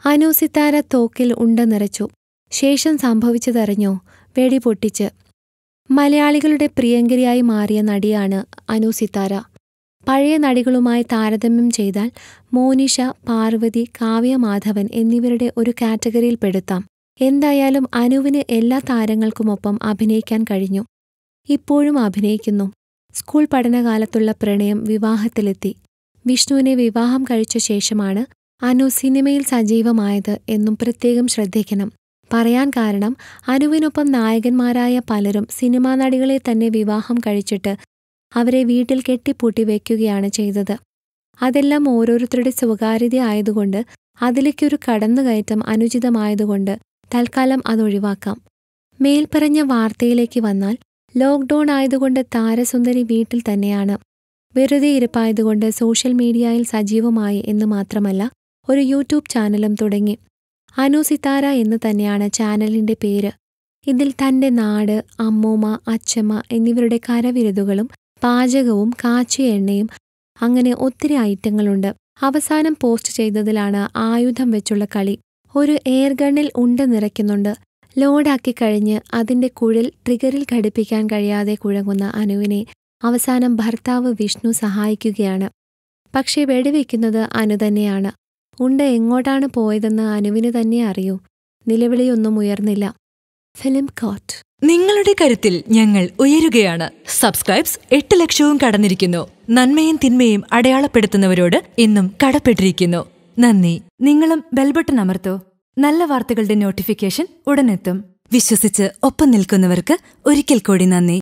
അനു സിത്താര തോക്കിൽ ഉണ്ട നിറച്ചു ശേഷം സംഭവിച്ചതറിഞ്ഞോ വെടി പൊട്ടിച്ച് മലയാളികളുടെ പ്രിയങ്കരിയായി മാറിയ നടിയാണ് അനു സിത്താര പഴയ നടികളുമായി താരതമ്യം ചെയ്താൽ മോനിഷ പാർവതി കാവ്യ മാധവൻ എന്നിവരുടെ ഒരു കാറ്റഗറിയിൽ പെടുത്താം എന്തായാലും അനുവിന് എല്ലാ താരങ്ങൾക്കുമൊപ്പം അഭിനയിക്കാൻ കഴിഞ്ഞു ഇപ്പോഴും അഭിനയിക്കുന്നു സ്കൂൾ പഠനകാലത്തുള്ള പ്രണയം വിവാഹത്തിലെത്തി വിഷ്ണുവിനെ വിവാഹം കഴിച്ച ശേഷമാണ് അനു സിനിമയിൽ സജീവമായത് എന്നും പ്രത്യേകം ശ്രദ്ധിക്കണം പറയാൻ കാരണം അനുവിനൊപ്പം നായകന്മാരായ പലരും സിനിമാ നടികളെ തന്നെ വിവാഹം കഴിച്ചിട്ട് അവരെ വീട്ടിൽ കെട്ടിപ്പൂട്ടി വയ്ക്കുകയാണ് ചെയ്തത് അതെല്ലാം ഓരോരുത്തരുടെ സ്വകാര്യത ആയതുകൊണ്ട് അതിലേക്കൊരു കടന്നുകയറ്റം അനുചിതമായതുകൊണ്ട് തൽക്കാലം അതൊഴിവാക്കാം മേൽപ്പറഞ്ഞ വാർത്തയിലേക്ക് വന്നാൽ ലോക്ക്ഡൌൺ ആയതുകൊണ്ട് താരസുന്ദരി വീട്ടിൽ തന്നെയാണ് വെറുതെ ഇരിപ്പായതുകൊണ്ട് സോഷ്യൽ മീഡിയയിൽ സജീവമായി എന്ന് മാത്രമല്ല ഒരു യൂട്യൂബ് ചാനലും തുടങ്ങി അനു സിത്താര എന്ന് തന്നെയാണ് ചാനലിന്റെ പേര് ഇതിൽ തന്റെ നാട് അമ്മൂമ്മ അച്ചമ്മ എന്നിവരുടെ കരവിരുതുകളും പാചകവും കാച്ചിയ എണ്ണയും അങ്ങനെ ഒത്തിരി ഐറ്റങ്ങളുണ്ട് അവസാനം പോസ്റ്റ് ചെയ്തതിലാണ് ആയുധം വെച്ചുള്ള കളി ഒരു എയർഗണ്ണിൽ ഉണ്ട നിറയ്ക്കുന്നുണ്ട് ലോഡാക്കി കഴിഞ്ഞ് അതിന്റെ കുഴൽ ട്രിഗറിൽ ഘടിപ്പിക്കാൻ കഴിയാതെ കുഴങ്ങുന്ന അനുവിനെ അവസാനം ഭർത്താവ് വിഷ്ണു സഹായിക്കുകയാണ് പക്ഷേ വെടിവെക്കുന്നത് അനു തന്നെയാണ് ഉണ്ട എങ്ങോട്ടാണ് പോയതെന്ന് അനുവിന് തന്നെ അറിയൂ നിലവിളിയൊന്നും ഉയർന്നില്ല ഫിലിം കോട്ട് നിങ്ങളുടെ കരുത്തിൽ ഞങ്ങൾ ഉയരുകയാണ് സബ്സ്ക്രൈബ്സ് എട്ട് ലക്ഷവും കടന്നിരിക്കുന്നു നന്മയും തിന്മയും അടയാളപ്പെടുത്തുന്നവരോട് ഇന്നും കടപ്പെട്ടിരിക്കുന്നു നന്ദി നിങ്ങളും ബെൽബട്ടൺ അമർത്തോ നല്ല വാർത്തകളുടെ നോട്ടിഫിക്കേഷൻ ഉടനെത്തും വിശ്വസിച്ച് ഒപ്പം നിൽക്കുന്നവർക്ക് ഒരിക്കൽ കൂടി നന്ദി